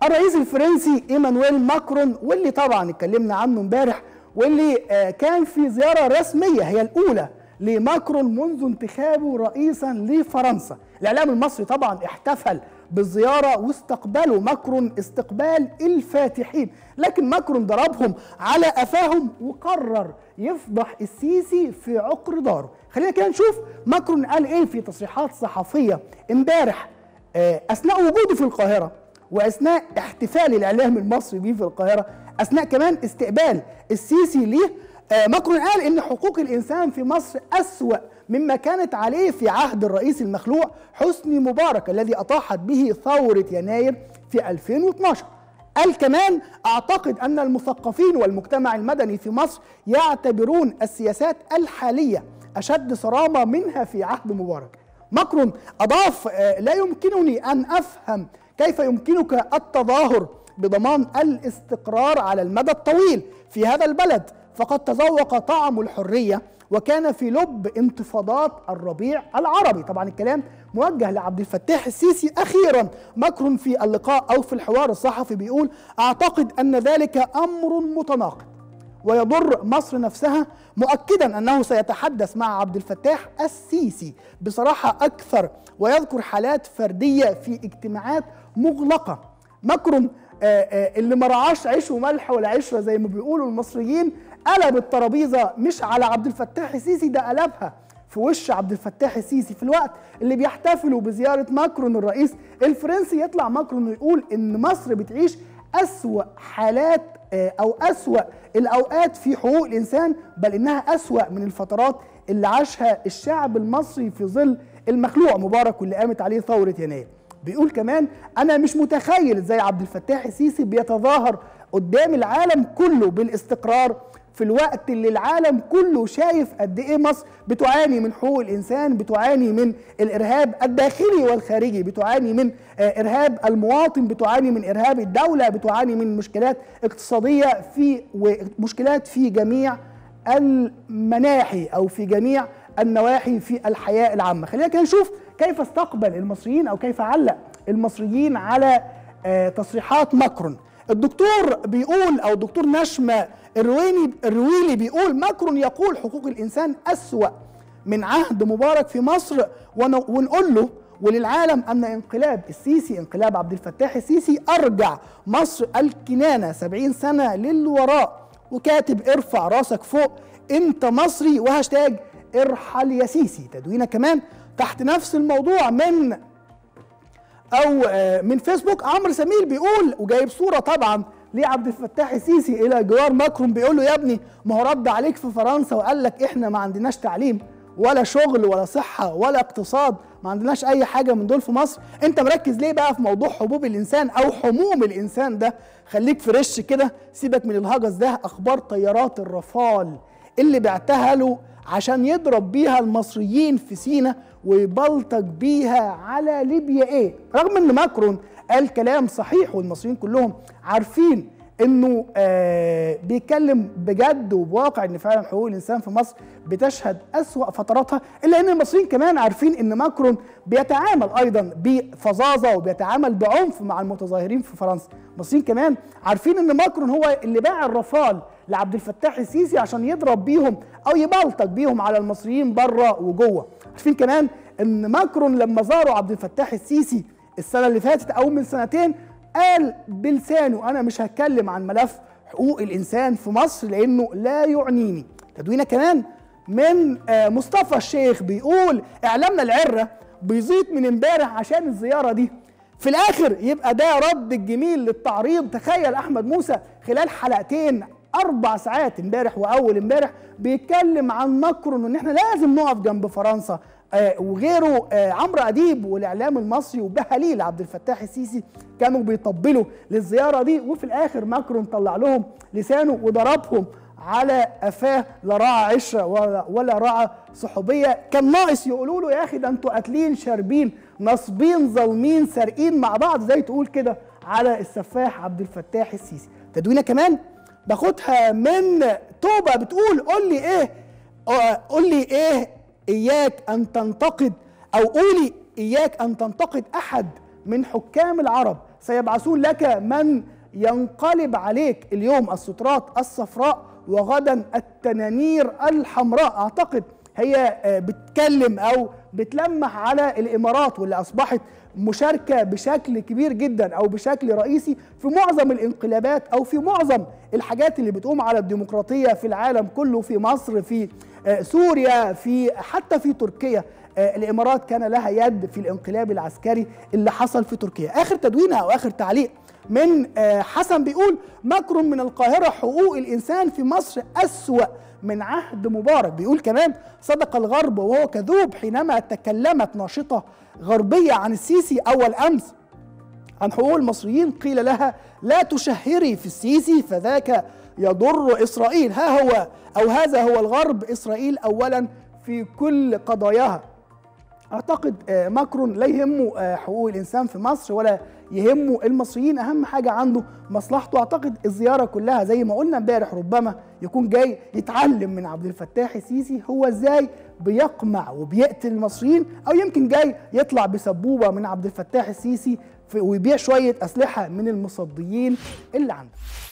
الرئيس الفرنسي ايمانويل ماكرون واللي طبعا اتكلمنا عنه امبارح واللي آه، كان في زياره رسميه هي الاولى لماكرون منذ انتخابه رئيسا لفرنسا الاعلام المصري طبعا احتفل بالزياره واستقبلوا ماكرون استقبال الفاتحين لكن ماكرون ضربهم على قفاهم وقرر يفضح السيسي في عقر داره خلينا كده نشوف ماكرون قال ايه في تصريحات صحفيه امبارح آه، اثناء وجوده في القاهره واثناء احتفال الاعلام المصري بيه في القاهره اثناء كمان استقبال السيسي ليه آه، ماكرون قال ان حقوق الانسان في مصر اسوا مما كانت عليه في عهد الرئيس المخلوع حسني مبارك الذي اطاحت به ثوره يناير في 2012 قال كمان اعتقد ان المثقفين والمجتمع المدني في مصر يعتبرون السياسات الحاليه اشد صرامه منها في عهد مبارك ماكرون اضاف آه، لا يمكنني ان افهم كيف يمكنك التظاهر بضمان الاستقرار على المدى الطويل في هذا البلد فقد تذوق طعم الحريه وكان في لب انتفاضات الربيع العربي طبعا الكلام موجه لعبد الفتاح السيسي اخيرا ماكرون في اللقاء او في الحوار الصحفي بيقول اعتقد ان ذلك امر متناقض ويضر مصر نفسها مؤكدا انه سيتحدث مع عبد الفتاح السيسي بصراحه اكثر ويذكر حالات فرديه في اجتماعات مغلقه ماكرون آه، آه، اللي ما رعاش عيش وملح ولا عشره زي ما بيقولوا المصريين قلب الترابيزه مش على عبد الفتاح السيسي ده قلبها في وش عبد الفتاح السيسي في الوقت اللي بيحتفلوا بزياره ماكرون الرئيس الفرنسي يطلع ماكرون ويقول ان مصر بتعيش اسوا حالات آه، او اسوا الاوقات في حقوق الانسان بل انها اسوا من الفترات اللي عاشها الشعب المصري في ظل المخلوع مبارك واللي قامت عليه ثوره يناير بيقول كمان انا مش متخيل ازاي عبد الفتاح السيسي بيتظاهر قدام العالم كله بالاستقرار في الوقت اللي العالم كله شايف قد ايه مصر بتعاني من حقوق الانسان بتعاني من الارهاب الداخلي والخارجي بتعاني من آه، ارهاب المواطن بتعاني من ارهاب الدوله بتعاني من مشكلات اقتصاديه في ومشكلات في جميع المناحي او في جميع النواحي في الحياه العامه خلينا كده نشوف كيف استقبل المصريين او كيف علق المصريين على آه، تصريحات ماكرون الدكتور بيقول او الدكتور نشمه الرويني الرويلي بيقول ماكرون يقول حقوق الانسان اسوا من عهد مبارك في مصر ون- ونقول له وللعالم ان انقلاب السيسي انقلاب عبد الفتاح السيسي ارجع مصر الكنانه 70 سنه للوراء وكاتب ارفع راسك فوق انت مصري وهاشتاج ارحل يا سيسي تدوينه كمان تحت نفس الموضوع من او آه، من فيسبوك عمرو سمير بيقول وجايب صوره طبعا لعبد الفتاح السيسي الى جوار ماكرون بيقول له يا ابني ما هو رد عليك في فرنسا وقال لك احنا ما عندناش تعليم ولا شغل ولا صحه ولا اقتصاد ما عندناش اي حاجه من دول في مصر انت مركز ليه بقى في موضوع حبوب الانسان او حموم الانسان ده خليك فريش كده سيبك من الهجس ده اخبار طيارات الرافال اللي بعتها له عشان يضرب بيها المصريين في سينا ويبلطج بيها على ليبيا ايه رغم ان ماكرون قال كلام صحيح والمصريين كلهم عارفين انه آه بيتكلم بجد وبواقع ان فعلا حقوق الانسان في مصر بتشهد اسوا فتراتها الا ان المصريين كمان عارفين ان ماكرون بيتعامل ايضا بفظاظه وبيتعامل بعنف مع المتظاهرين في فرنسا المصريين كمان عارفين ان ماكرون هو اللي باع الرافال لعبد الفتاح السيسي عشان يضرب بيهم او يبلطج بيهم على المصريين بره وجوه عارفين كمان ان ماكرون لما زاروا عبد الفتاح السيسي السنه اللي فاتت او من سنتين قال بلسانه انا مش هتكلم عن ملف حقوق الانسان في مصر لانه لا يعنيني تدوينه كمان من آه، مصطفى الشيخ بيقول اعلامنا العره بيزيط من امبارح عشان الزياره دي في الاخر يبقى ده رد الجميل للتعريض تخيل احمد موسى خلال حلقتين اربع ساعات امبارح واول امبارح بيتكلم عن ماكرون وان احنا لازم نقف جنب فرنسا آه وغيره آه عمرو اديب والاعلام المصري وبهليل عبد الفتاح السيسي كانوا بيطبلوا للزياره دي وفي الاخر ماكرون طلع لهم لسانه وضربهم على قفاه لا راعى عشره ولا, ولا راعى صحوبيه كان ناقص يقولوا له يا اخي ده انتوا قاتلين شاربين ناصبين ظالمين سارقين مع بعض زي تقول كده على السفاح عبد الفتاح السيسي تدوينه كمان باخدها من توبه بتقول قول لي ايه آه، قول لي ايه اياك ان تنتقد او قولي اياك ان تنتقد احد من حكام العرب سيبعثون لك من ينقلب عليك اليوم السترات الصفراء وغدا التنانير الحمراء اعتقد هي بتكلم او بتلمح على الامارات واللي اصبحت مشاركه بشكل كبير جدا او بشكل رئيسي في معظم الانقلابات او في معظم الحاجات اللي بتقوم على الديمقراطيه في العالم كله في مصر في سوريا في حتى في تركيا الامارات كان لها يد في الانقلاب العسكري اللي حصل في تركيا اخر تدوينه او اخر تعليق من حسن بيقول مكر من القاهره حقوق الانسان في مصر اسوا من عهد مبارك بيقول كمان صدق الغرب وهو كذوب حينما تكلمت ناشطه غربيه عن السيسي اول امس عن حقوق المصريين قيل لها لا تشهري في السيسي فذاك يضر اسرائيل ها هو او هذا هو الغرب اسرائيل اولا في كل قضاياها اعتقد ماكرون لا يهمه حقوق الانسان في مصر ولا يهمه المصريين اهم حاجه عنده مصلحته اعتقد الزياره كلها زي ما قلنا امبارح ربما يكون جاي يتعلم من عبد الفتاح السيسي هو ازاي بيقمع وبيقتل المصريين او يمكن جاي يطلع بسبوبه من عبد الفتاح السيسي ويبيع شويه اسلحه من المصديين اللي عنده